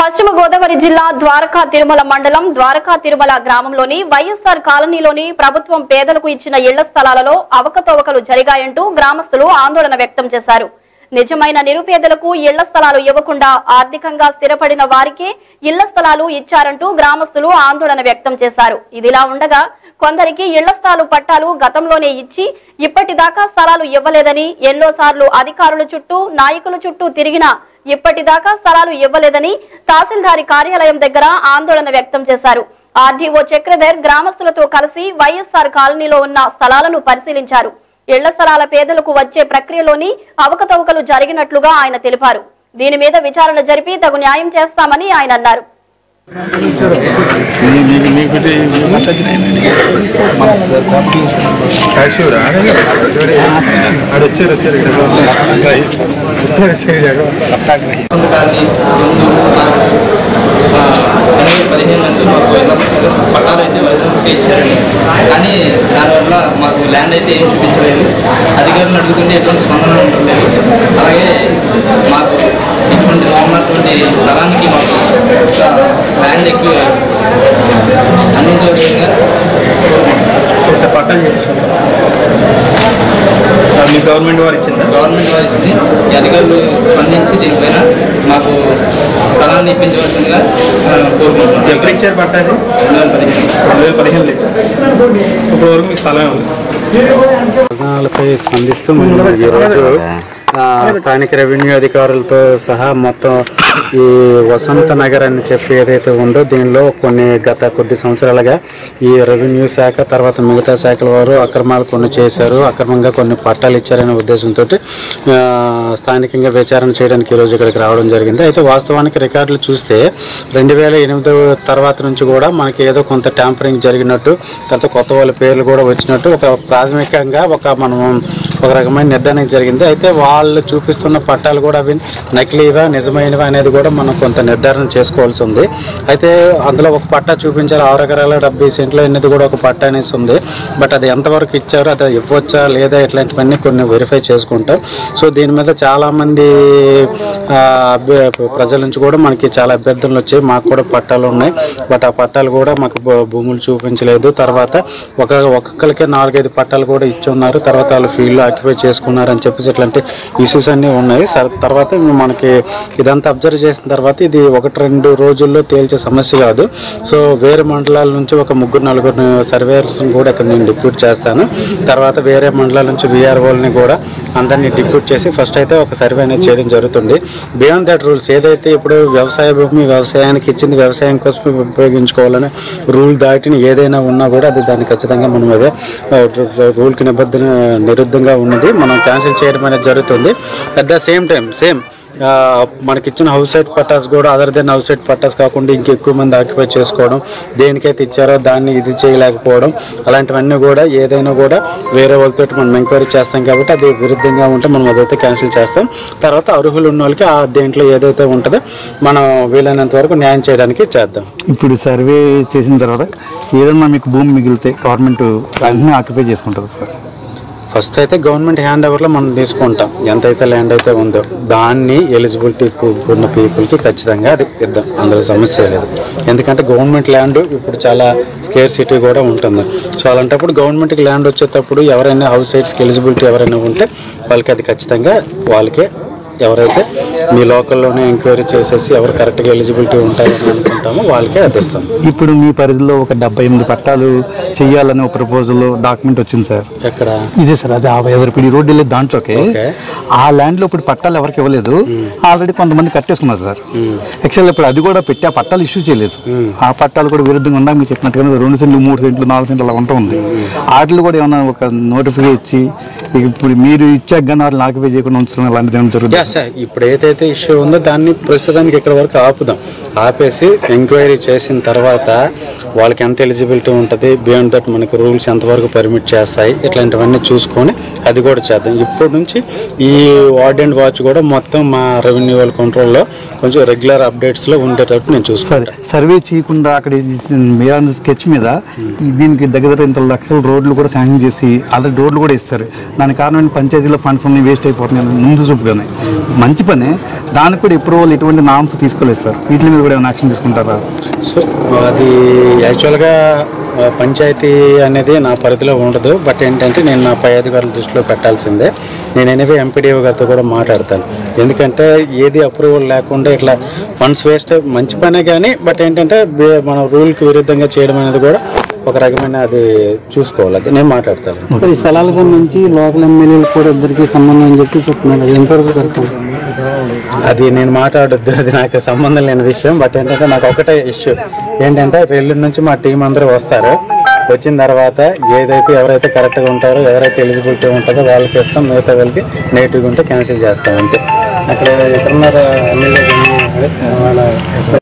పశ్చిమ గోదావరి జిల్లా ద్వారకా తిరుమల మండలం ద్వారకా తిరుమల గ్రామంలోని వైఎస్ఆర్ కాలనీలోని ప్రభుత్వం పేదలకు ఇచ్చిన ఇళ్ల స్థలాలలో అవకతవకలు జరిగాయంటూ గ్రామస్తులు ఆందోళన వ్యక్తం చేశారు నిజమైన నిరుపేదలకు ఇళ్ల స్థలాలు ఇవ్వకుండా ఆర్థికంగా స్థిరపడిన వారికే ఇళ్ల స్థలాలు ఇచ్చారంటూ గ్రామస్తులు ఆందోళన వ్యక్తం చేశారు ఇదిలా ఉండగా కొందరికి ఇళ్ల స్థలాలు పట్టాలు గతంలోనే ఇచ్చి ఇప్పటిదాకా స్థలాలు ఇవ్వలేదని ఎన్నోసార్లు అధికారుల చుట్టూ నాయకుల చుట్టూ తిరిగినా ఇప్పటిదాకా స్థలాలు ఇవ్వలేదని తహసీల్దారి కార్యాలయం దగ్గర ఆందోళన వ్యక్తం చేశారు ఆర్డీఓ చక్రధర్ గ్రామస్తులతో కలిసి వైఎస్ఆర్ కాలనీలో ఉన్న స్థలాలను పరిశీలించారు ఇళ్ల స్థలాల పేదలకు వచ్చే ప్రక్రియలోని అవకతవకలు జరిగినట్లుగా ఆయన తెలిపారు దీని మీద విచారణ జరిపి తగు న్యాయం చేస్తామని ఆయన అన్నారు క్యాషియరా ఆడు వచ్చారు వచ్చారు వచ్చారు వచ్చారు సంతకాన్ని ముందు నాకు ఆ, ఎనభై పదిహేను మంది మాకు ఇళ్ళ ఇళ్ళ పట్టాలు అయితే ఒరిజినల్స్గా ఇచ్చారండి కానీ దానివల్ల మాకు ల్యాండ్ అయితే ఏం చూపించలేదు అధికారులను అడుగుతుంటే ఎటువంటి స్పందన ఉండలేదు అలాగే మాకు ఇటువంటి ఉన్నటువంటి స్థలానికి మాకు ఒక ల్యాండ్ ఎక్కువ అందించవలసిందిగా కోరుకుంటున్నాను ఒకసారి పట్టాలు చేయించారు మీ గవర్నమెంట్ వారు ఇచ్చిందా గవర్నమెంట్ వారు ఇచ్చింది ఈ అధికారులు స్పందించి దీనిపైన మాకు స్థలాన్ని ఇప్పించవలసిందిగా ఆ, కోరుకుంటున్నాను ఎప్పుడు ఇచ్చారు పట్టాది రెండు వేల పదిహేను రెండు వేల పదిహేనులో ఇచ్చారు ఇప్పటి వరకు మీ స్థలం ఉంది ప్రధానాలపై స్పందిస్తూ మేము ఈరోజు ఆ, స్థానిక రెవెన్యూ అధికారులతో సహా మొత్తం ఈ వసంత నగర్ అని చెప్పి ఏదైతే ఉందో దీనిలో కొన్ని గత కొద్ది సంవత్సరాలుగా ఈ రెవెన్యూ శాఖ తర్వాత మిగతా శాఖల వారు అక్రమాలు కొన్ని చేశారు అక్రమంగా కొన్ని పట్టాలు ఇచ్చారనే ఉద్దేశంతో స్థానికంగా విచారణ చేయడానికి ఈరోజు ఇక్కడికి రావడం జరిగింది అయితే వాస్తవానికి రికార్డులు చూస్తే రెండు వేల ఎనిమిది తర్వాత నుంచి కూడా మనకి ఏదో కొంత ట్యాంపరింగ్ జరిగినట్టు తర్వాత కొత్త వాళ్ళ పేర్లు కూడా వచ్చినట్టు ఒక ప్రాథమికంగా ఒక మనం ఒక రకమైన నిర్ధారణ జరిగింది అయితే వాళ్ళు చూపిస్తున్న పట్టాలు కూడా అవి నకిలీవా నిజమైనవా అనేది కూడా మనం కొంత నిర్ధారణ చేసుకోవాల్సి ఉంది అయితే అందులో ఒక పట్టా చూపించారు ఆరు ఎకరాల డెబ్బై సెంట్లు అనేది కూడా ఒక పట్టా అనేసి ఉంది బట్ అది ఎంతవరకు ఇచ్చారో అది ఇవ్వచ్చా లేదా ఇట్లాంటివన్నీ కొన్ని వెరిఫై చేసుకుంటాం సో దీని మీద చాలామంది ఆ, అభ్య- ప్రజల నుంచి కూడా మనకి చాలా అభ్యర్థనలు వచ్చాయి మాకు కూడా పట్టాలు ఉన్నాయి బట్ ఆ పట్టాలు కూడా మాకు భూ- భూములు చూపించలేదు తర్వాత ఒక ఒక్కొక్కరికి నాలుగైదు పట్టాలు కూడా ఇచ్చి ఉన్నారు తర్వాత వాళ్ళు ఫీల్డ్లో ఆక్యుపై చేసుకున్నారు అని చెప్పేసి ఇట్లాంటి ఇష్యూస్ అన్నీ ఉన్నాయి సర్- తర్వాత మనకి ఇదంతా అబ్జర్వ్ చేసిన తర్వాత ఇది ఒకటి రెండు రోజుల్లో తేల్చే సమస్య కాదు సో వేరే మండలాల నుంచి ఒక ముగ్గురు నలుగురు సర్వేయర్స్ కూడా ఇక్కడ నేను డిప్యూట్ చేస్తాను తర్వాత వేరే మండలాల నుంచి విఆర్ఓల్ని కూడా అందరినీ డిప్యూట్ చేసి ఫస్ట్ అయితే ఒక సర్వే అనేది చేయడం జరుగుతుంది బియాండ్ దట్ రూల్స్ ఏదైతే ఇప్పుడు వ్యవసాయ భూమి వ్యవసాయానికి ఇచ్చింది వ్యవసాయం కోసం ఉపయోగించుకోవాలని రూల్ దాటిని ఏదైనా ఉన్నా కూడా అది దాన్ని ఖచ్చితంగా మనం అదే రూల్కి నిబద్ధన నిరుద్ధంగా ఉన్నది మనం క్యాన్సిల్ చేయడం అనేది జరుగుతుంది at the same time same మనకిచ్చిన హౌస్ సైడ్ పట్టాస్ కూడా other then house side pattas కాకుండా ఇంకెక్కువ మంది ఆక్యుపై చేసుకోవడం దేనికైతే ఇచ్చారో దాన్ని ఇది చేయలేకపోవడం అలాంటివన్నీ కూడా ఏదైనా కూడా వేరే వాళ్ళతో మనం ఎంక్వైరీ చేస్తాం కాబట్టి అది విరుద్ధంగా ఉంటే మనం అదైతే క్యాన్సిల్ చేస్తాం తర్వాత అర్హులు ఉన్న వాళ్ళకి ఆ దేంట్లో ఏదైతే ఉంటుందో మనం వీలైనంత వరకు న్యాయం చేయడానికి చేద్దాం ఇప్పుడు సర్వే చేసిన తర్వాత ఏదన్నా మీకు భూమి మిగిలితే గవర్నమెంట్ అన్నీ ఆక్యుపై చేసుకుంటుంది సార్ ఫస్ట్ అయితే గవర్నమెంట్ హ్యాండ్ ఓవర్లో మనం తీసుకుంటాం ఎంతైతే ల్యాండ్ అయితే ఉందో దాన్ని ఎలిజిబిలిటీ ఉన్న పీపుల్కి ఖచ్చితంగా అది ఇద్దాం అందులో సమస్య లేదు ఎందుకంటే గవర్నమెంట్ ల్యాండ్ ఇప్పుడు చాలా స్కేర్ సిటీ కూడా ఉంటుంది సో అలాంటప్పుడు గవర్నమెంట్కి ల్యాండ్ వచ్చేటప్పుడు ఎవరైనా హౌస్ సైడ్స్కి ఎలిజిబిలిటీ ఎవరైనా ఉంటే వాళ్ళకి అది ఖచ్చితంగా వాళ్ళకే ఎవరైతే మీ లోకల్లోనే ఎంక్వైరీ చేసేసి ఎవరు కరెక్ట్గా ఎలిజిబిలిటీ ఉంటారని అనుకుంటామో వాళ్ళకే అది ఇస్తాం ఇప్పుడు మీ పరిధిలో ఒక డెబ్బై ఎనిమిది పట్టాలు చేయాలని ఒక ప్రపోజల్ డాక్యుమెంట్ వచ్చింది సార్ ఎక్కడ ఇదే సార్ అదే ఎవరిపిడి రోడ్డు వెళ్ళే దాంట్లోకి ఓకే. ఆ ల్యాండ్ లో ఇప్పుడు పట్టాలు ఎవరికి ఇవ్వలేదు ఆల్రెడీ కొంతమంది కట్టేసుకున్నారు సార్ యాక్చువల్ ఇప్పుడు అది కూడా పెట్టి ఆ పట్టాలు ఇష్యూ చేయలేదు ఆ పట్టాలు కూడా విరుద్ధంగా ఉందా మీరు చెప్పినట్టుగా రెండు సెంట్లు మూడు సెంట్లు నాలుగు సెంట్లు అలా ఉంటా ఉంది వాటిలో కూడా ఏమైనా ఒక నోటిఫికేషన్ ఇచ్చి ఇప్పుడు మీరు ఇచ్చాక కానీ వాళ్ళని ఆక్యుపై చేయకుండా ఉంచడం అలాంటిది ఏమైనా జరుగుతుంది యా సార్ ఇప్పుడు ఏదైతే ఇష్యూ ఉందో దాన్ని ప్రస్తుతానికి ఇక్కడ వరకు ఆపుదాం ఆపేసి ఎంక్వైరీ చేసిన తర్వాత వాళ్ళకి ఎంత ఎలిజిబిలిటీ ఉంటుంది బియాండ్ దట్ మనకి రూల్స్ ఎంతవరకు పర్మిట్ చేస్తాయి ఇట్లాంటివన్నీ చూసుకొని అది కూడా చేద్దాం ఇప్పటి నుంచి ఈ వార్డ్ అండ్ వాచ్ కూడా మొత్తం మా రెవెన్యూ వాళ్ళ కంట్రోల్లో కొంచెం రెగ్యులర్ అప్డేట్స్లో ఉండేటట్టు నేను సరే చూసుకుంటాను సర్వే చేయకుండా అక్కడ మీరు స్కెచ్ మీద ఈ దీనికి దగ్గర దగ్గర ఇంత లక్షల రోడ్లు కూడా శాంక్షన్ చేసి ఆల్రెడీ రోడ్లు కూడా ఇస్తారు దాని కారణం ఏంటి? పంచాయతీలో ఫండ్స్ అన్ని వేస్ట్ అయిపోతున్నాయి ముందు చూపుగానే మంచి పనే దానికి కూడా అప్రూవల్ ఎటువంటి నామ్స్ తీసుకోలేదు సార్ వీటి మీద కూడా ఏమైనా యాక్షన్ తీసుకుంటారా సో అది యాక్చువల్గా ఆ, పంచాయతీ అనేది నా పరిధిలో ఉండదు బట్ ఏంటంటే నేను నా పై అధికారుల దృష్టిలో పెట్టాల్సిందే నేను ఎనివే ఎంపీడీఓ గారితో కూడా మాట్లాడతాను ఎందుకంటే ఏది అప్రూవల్ లేకుండా ఇట్లా ఫండ్స్ వేస్ట్ మంచి పనే కానీ బట్ ఏంటంటే బే- మన రూల్కి విరుద్ధంగా చేయడం అనేది కూడా ఒక రకమైన అది చూసుకోవాలి అది నేను మాట్లాడతాను ఈ స్థలాలకు సంబంధించి లోకల్ ఎమ్మెల్యేలు కూడా ఇద్దరికి సంబంధం అని చెప్పి చెప్తున్నారు అది ఎంతవరకు కరెక్ట్ అది నేను మాట్లాడొద్దు అది నాకు సంబంధం లేని విషయం బట్ ఏంటంటే నాకు ఒకటే ఇష్యూ ఏంటంటే ఎల్లుండి నుంచి మా టీం అందరూ వస్తారు వచ్చిన తర్వాత ఏదైతే ఎవరైతే కరెక్ట్గా ఉంటారో ఎవరైతే ఎలిజిబిలిటీ ఉంటుందో వాళ్ళకి ఇస్తాం మిగతా వాళ్ళకి నెగిటివ్గా ఉంటే క్యాన్సిల్ చేస్తాం అంతే అక్కడ ఎక్కడున్నారు ఎమ్మెల్యే కానీ అదే వాళ్ళ